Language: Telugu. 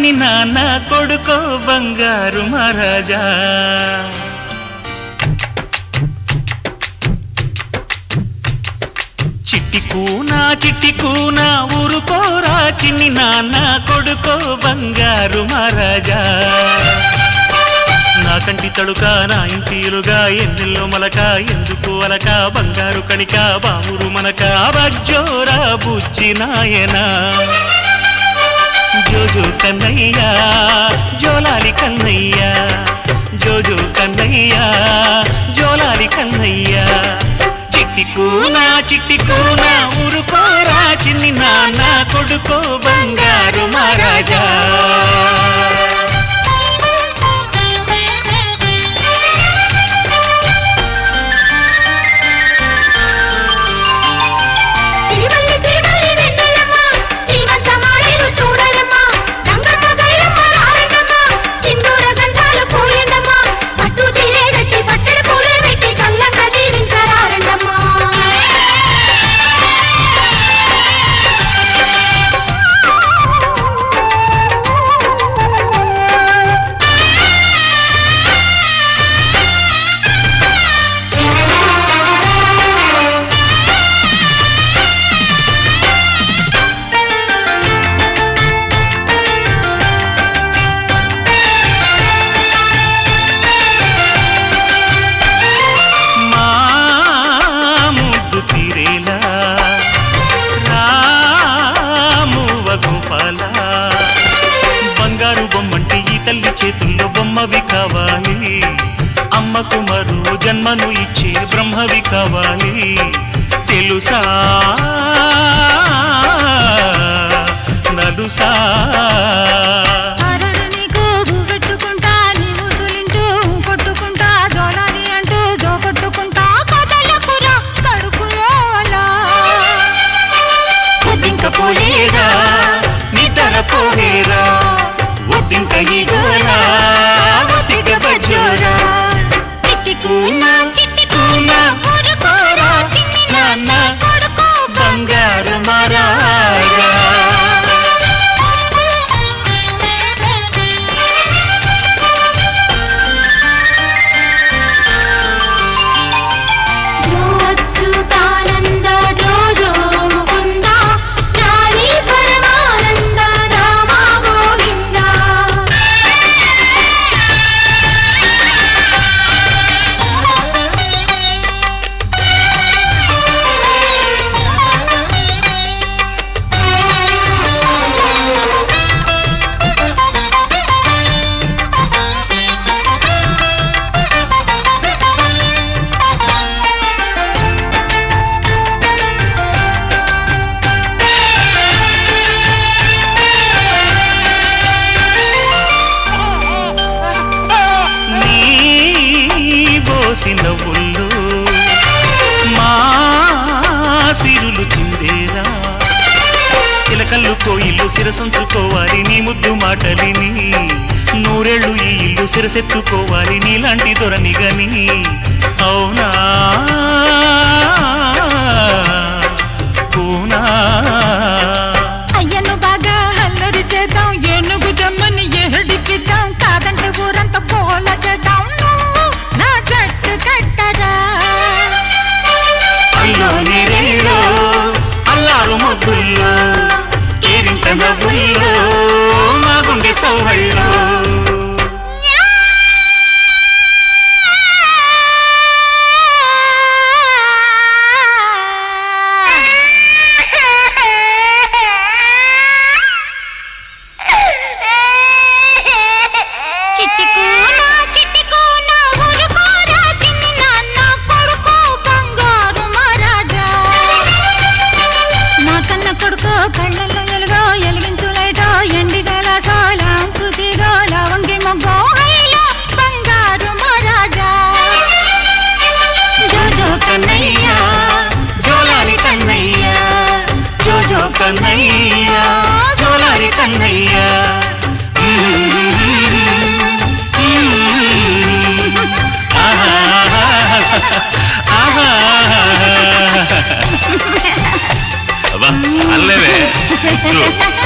చిన్ని నాన్న కొడుకో బంగారు మహారాజా చిట్టి కూనా చిట్టి కూనా ఊరుకోరా చిన్ని నాన్న కొడుకో బంగారు మహారాజా నా కంటి తడుక నా ఇంటిలుగా ఎన్నెల్లో మలక ఎందుకు అలక బంగారు కణిక బావురు మనక బజ్జోరా బుజ్జి నాయనా జోజో కన్నయ్యా జోలాలి కన్నయ్యా జోజో కన్నయ్యా జోలాలి కన్నయ్యా చిట్టి కూనా చిట్టి కూనా ఊరుకోరా చిన్ని నాన్న కొడుకో బంగారు మహారాజా సిరివల్లి సిరివల్లి వెన్నెలమ్మ శ్రీమంతమాడేరు చూడరమ్మ రంగమ్మ గైరమ్మ రారండమ్మ సింధూర గంధాలు పోయండమ్మ పట్టు చీరే కట్టి పట్టెడు పూలే పెట్టి చల్లంగా దీవించరారండమ్మ మా ముద్దు తీరేలా రామువ గోపాల బంగారు బొమ్మంటే ఈ తల్లి చేతుల్లో బొమ్మవి కావాలి అమ్మకు మరో జన్మను ఇచ్చే బ్రహ్మవి కావాలి తెలుసా నలుసా అరరు నీకు పెట్టుకుంటా నీవు సులింటూ కొట్టుకుంటా జోలాలి అంటూ జో కొట్టుకుంటా కదలకురా కడుపులోలా ఒడ్డింక పోలేరా నిద్ర పోలేరా ఒడ్డింక ఈగోరా ఒడ్డింక బజ్జోరా చిట్టి కూనా చిట్టి కూనా ఊరుకోరా చిన్ని నాన్న కొడుకో బంగారు మహారాజా జో అచ్యుతానంద జో జో ముకుంద లాలి పరమానంద రామ గోవింద నీ బోసిన ఒళ్ళు మా సిరులు చిందేరా చిలకల్లు కోయిల్లు శిరసంచుకోవాలి నీ ముద్దు మాటలిని నూరేళ్ళు ఈ ఇల్లు శిరసెత్తుకోవాలి నీలాంటి దొరని గని అవునా పూనా అయ్యను బాగా అల్లరి చేద్దాం ఏనుగు జమ్మని ఏడిపిద్దాం కాదంటే ఊరంతా కోల చేద్దాం నువ్వు నా జట్టు కట్టరా అల్లో నీరేలో అల్లారు ముద్దుల్లో కేరింత నవ్వుల్లో మా గుండె సౌహళ్ళో చిట్టి కూన చిట్టి కూన ఊరుకోరా చిన్ని నాన్న కొడుకు బంగారు మహారాజా నా కన్న కొడుకు కళ్ళల్లో ఎలుగో ఎలిగించు లైటో ఎండి గలాసో లాంపు తీగో లవంగి మొగ్గో హైలో బంగారు మహారాజా జోజో కన్నయ్య జోలాలి కన్నయ్య జోజో కన్నయ్య జోలాలి కన్నయ్య ఆహా ఆహా అబ్బా చాలేవే